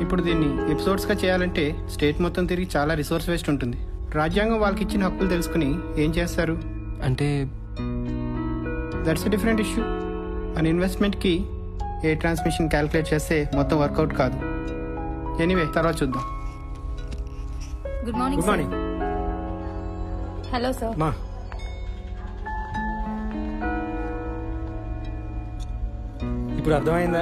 ఇప్పుడు దీన్ని ఎపిసోడ్స్గా చేయాలంటే స్టేట్ మొత్తం తిరిగి చాలా రిసోర్స్ వేస్ట్ ఉంటుంది రాజ్యాంగం వాళ్ళకి ఇచ్చిన హక్కులు తెలుసుకుని ఏం చేస్తారు అంటే దట్స్ ఎ డిఫరెంట్ ఇష్యూ మన ఇన్వెస్ట్మెంట్కి ఏ ట్రాన్స్మిషన్ క్యాలిక్యులేట్ చేస్తే మొత్తం వర్కౌట్ కాదు ఎనీవే తర్వాత చూద్దాం good morning good morning hello sir మా ఇప్పుడు అర్థమైందా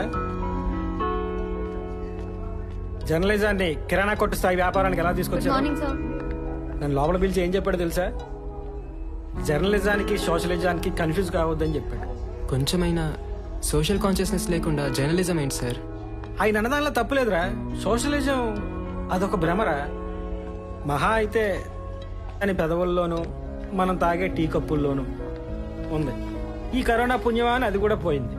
జర్నలిజాన్ని కిరాణా కొట్టు స్థాయి వ్యాపారానికి ఎలా గుడ్ తీసుకొచ్చారు మార్నింగ్ సార్ నన్ను లోపల పిలిచి ఏం చెప్పాడు తెలుసా జర్నలిజానికి సోషలిజానికి కన్ఫ్యూజ్ కావద్దని చెప్పాడు కొంచెమైనా సోషల్ కాన్షియస్నెస్ లేకుండా జర్నలిజం ఏంటి సార్ ఆయన అన్నదానిలో తప్పులేదురా సోషలిజం అదొక భ్రమరా మహా అయితే అని పెదవుల్లోనూ మనం తాగే టీ కప్పుల్లోనూ ఉంది ఈ కరోనా పుణ్యమా అని అది కూడా పోయింది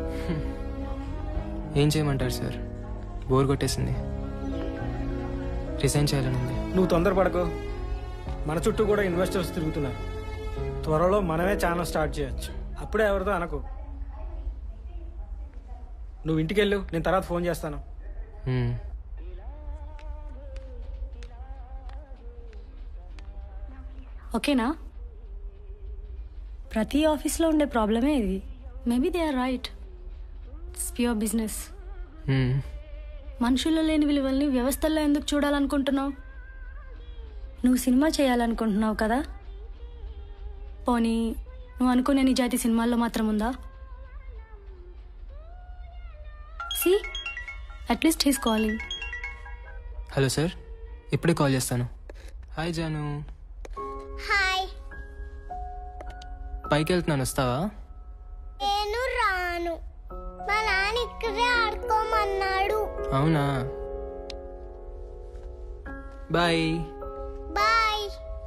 ఏం చేయమంటారు సార్ బోర్ కొట్టేసింది రిజైన్ చేయాలని ఉంది నువ్వు తొందరపడకు మన చుట్టూ కూడా ఇన్వెస్టర్స్ తిరుగుతున్నారు త్వరలో మనమే ఛానల్ స్టార్ట్ చేయొచ్చు అప్పుడే ఎవరితో అనకు నువ్వు ఇంటికి వెళ్ళు నేను తర్వాత ఫోన్ చేస్తాను మ్మ్. ఓకేనా ప్రతి ఆఫీస్లో ఉండే ప్రాబ్లమే ఇది maybe they are right it's pure business hmm. మనుషుల్లో లేని విలువల్ని వ్యవస్థల్లో ఎందుకు చూడాలనుకుంటున్నావు నువ్వు సినిమా చేయాలనుకుంటున్నావు కదా పోనీ నువ్వు అనుకునే నిజాయితీ సినిమాల్లో మాత్రం ఉందా see at least he's calling hello sir ఇప్పుడే కాల్ చేస్తాను హాయ్ జాను హాయ్ పైకి వెళ్తున్నాను వస్తావా నేను రాను మా నాన్న ఇక్కడే ఆడుకోమన్నాడు అవునా బాయ్ బాయ్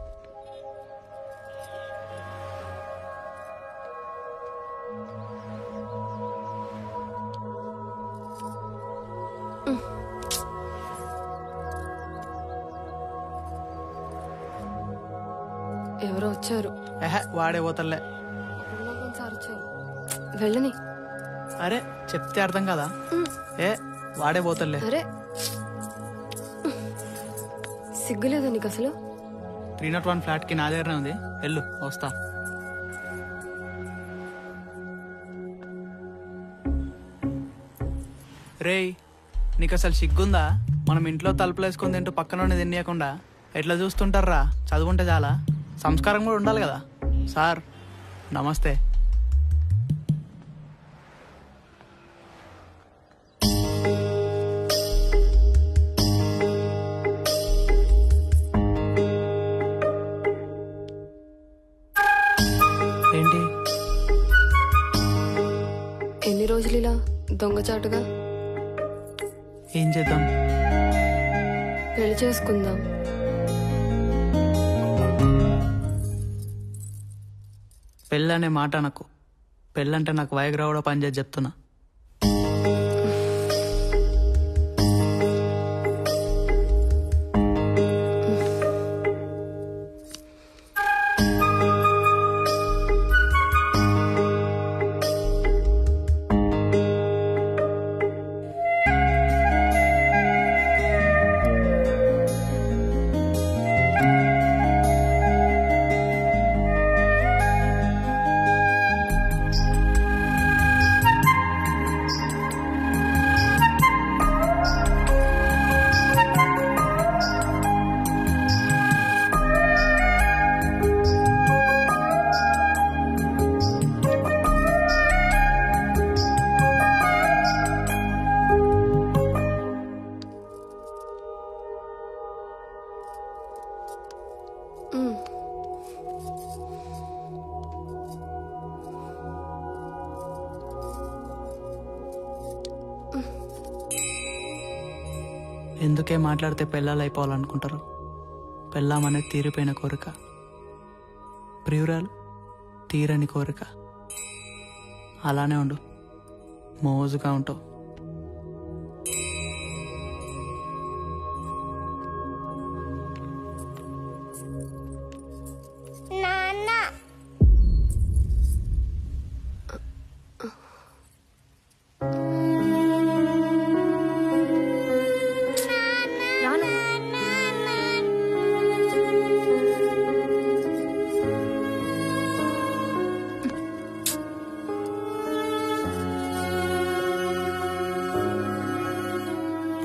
ఎవరో వచ్చారు వాడే పోతలే ఒకసారి వచ్చారు వెళ్ళని అరే చెప్తే అర్థం కదా ఏ వాడే పోతలే అరే సిగ్గులేదా నీకు అసలు త్రీ నాట్ వన్ ఫ్లాట్ కి నా దగ్గరనే ఉంది వెళ్ళు వస్తా రేయ్ నీకు అసలు సిగ్గుందా మనం ఇంట్లో తలుపులు వేసుకొని తింటూ పక్కన తినేయకుండా ఎట్లా చూస్తుంటారా చదువుంటే చాలా సంస్కారం కూడా ఉండాలి కదా సార్ నమస్తే ఏంటి ఎన్ని రోజులు ఇలా దొంగచాటుగా ఏం చేద్దాం పెళ్లి చేసుకుందాం పెళ్ళనే మాట నాకు పెళ్ళంటే నాకు వయగ్రా కూడా పనిచేసి చెప్తున్నా ఎందుకే మాట్లాడితే పెళ్ళాలు అయిపోవాలనుకుంటారు పెళ్ళామనేది తీరిపోయిన కోరిక ప్రియురాలు తీరని కోరిక అలానే ఉండు మోజుగా ఉంటావు నాన్న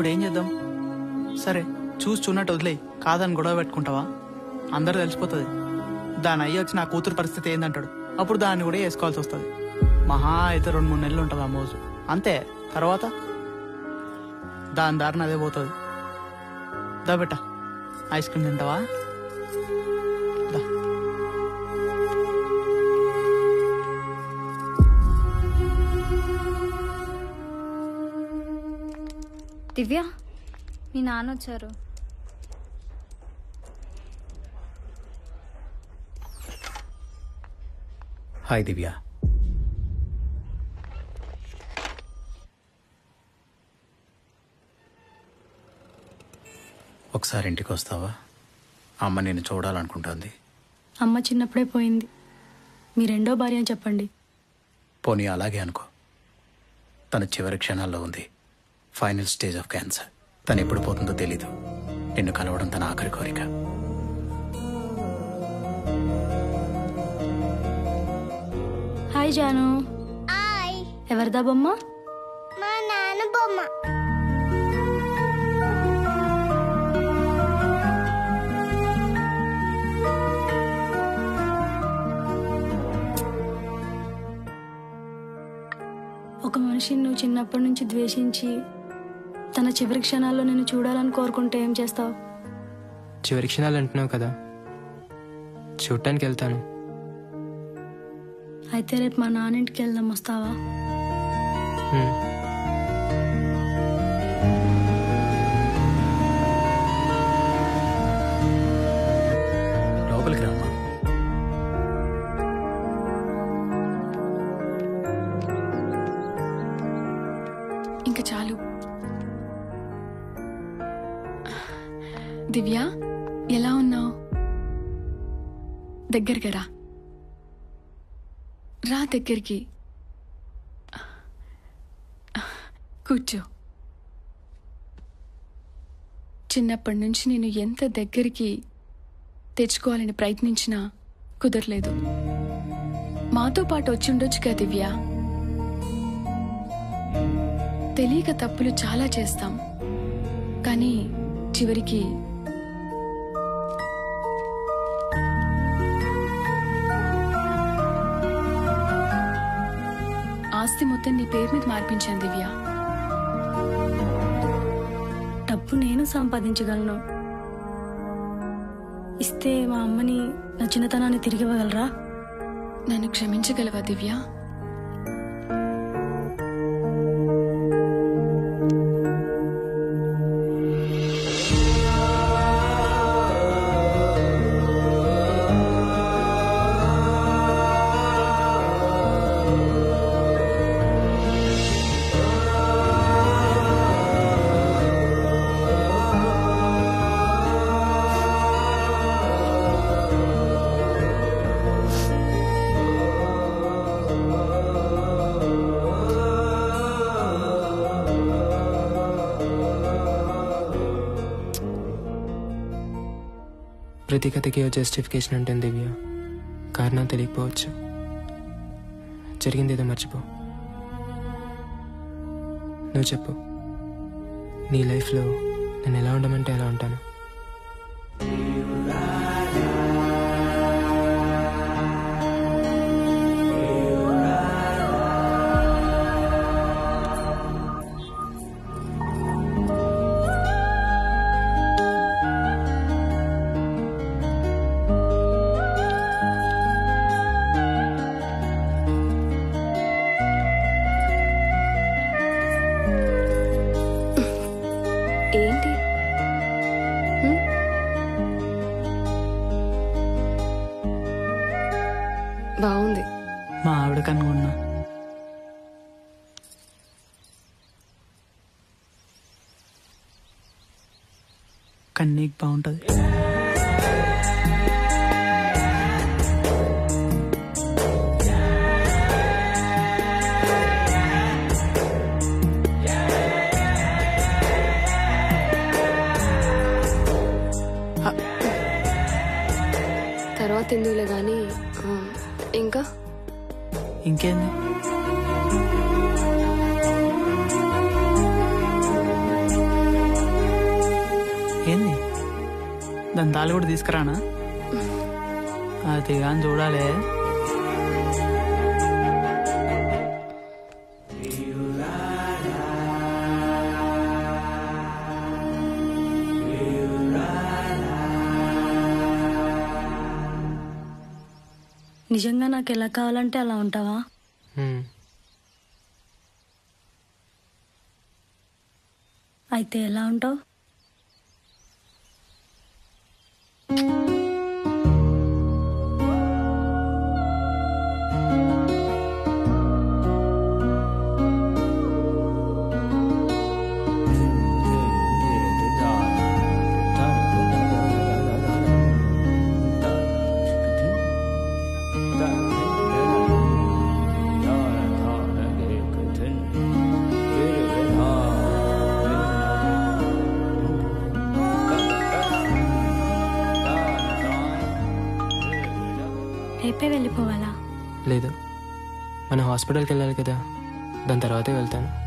ఇప్పుడు ఏం చేద్దాం సరే చూసి చూన్నట్టు వదిలేయి కాదని గొడవ పెట్టుకుంటావా అందరు తెలిసిపోతుంది దాని అయ్యి వచ్చి నా కూతురు పరిస్థితి ఏందంటాడు అప్పుడు దాన్ని కూడా వేసుకోవాల్సి వస్తుంది మహా అయితే రెండు మూడు నెలలు ఉంటుంది ఆ మోజు అంతే తర్వాత దాని దారిన అదే పోతుంది దా బెట్ట ఐస్ క్రీమ్ తింటావా దా దివ్య మీ నాన్న వచ్చారు హాయ్ దివ్య ఒకసారి ఇంటికి వస్తావా అమ్మ నేను చూడాలనుకుంటుంది అమ్మ చిన్నప్పుడే పోయింది మీ రెండో భార్య అని చెప్పండి పోనీ అలాగే అనుకో తన చివరి క్షణాల్లో ఉంది ఫైనల్ స్టేజ్ ఆఫ్ క్యాన్సర్ తను ఎప్పుడు పోతుందో తెలీదు నిన్ను కలవడం తన ఆఖరి కోరిక హాయ్ జాను హాయ్ ఎవరిదా బొమ్మ మా నాన్న బొమ్మ ఒక మనిషిని నువ్వు చిన్నప్పటి నుంచి ద్వేషించి తన చివరి క్షణాల్లో నిన్ను చూడాలని కోరుకుంటే ఏం చేస్తావు చివరి క్షణాలు అంటున్నావు కదా చూడటానికి వెళ్తాను అయితే రేపు మా నాన్నింటికి వెళ్దాం వస్తావా హ్మ్. లోపలికి రామ్మా ఇంకా చాలు దివ్య ఎలా ఉన్నావు దగ్గరికి రా రా దగ్గరికి కూర్చో చిన్నప్పటి నుంచి నేను ఎంత దగ్గరికి తెచ్చుకోవాలని ప్రయత్నించినా కుదరలేదు మాతో పాటు వచ్చి ఉండొచ్చు కదా దివ్య తెలియక తప్పులు చాలా చేస్తాం కానీ చివరికి ఆస్తి మొత్తం నీ పేరు మీద మార్పించాను దివ్య డబ్బు నేను సంపాదించగలను ఇస్తే మా అమ్మని నా చిన్నతనాన్ని తిరిగి ఇవ్వగలరా నన్ను క్షమించగలవా దివ్య ప్రతి కథకి ఓ జస్టిఫికేషన్ ఉంటుంది దివ్య కారణం తెలియకపోవచ్చు జరిగింది ఏదో మర్చిపో నువ్వు చెప్పు నీ లైఫ్లో నేను ఎలా ఉండమంటే ఎలా ఉంటాను ఏంటి హ్మ్? బాగుంది మా ఆవిడ కనుగొన్నా కన్నీకి బాగుంటుంది తర్వాత ఎందుకులే కానీ ఆ, ఇంకా ఇంకేంది దాని తాళి కూడా తీసుకురానా అది కానీ చూడాలి నిజంగా నాకు ఎలా కావాలంటే అలా ఉంటావా హ్మ్. అయితే ఎలా ఉంటావు రేపే వెళ్ళిపోవాలా లేదు మనం హాస్పిటల్కి వెళ్ళాలి కదా దాని తర్వాతే వెళ్తాను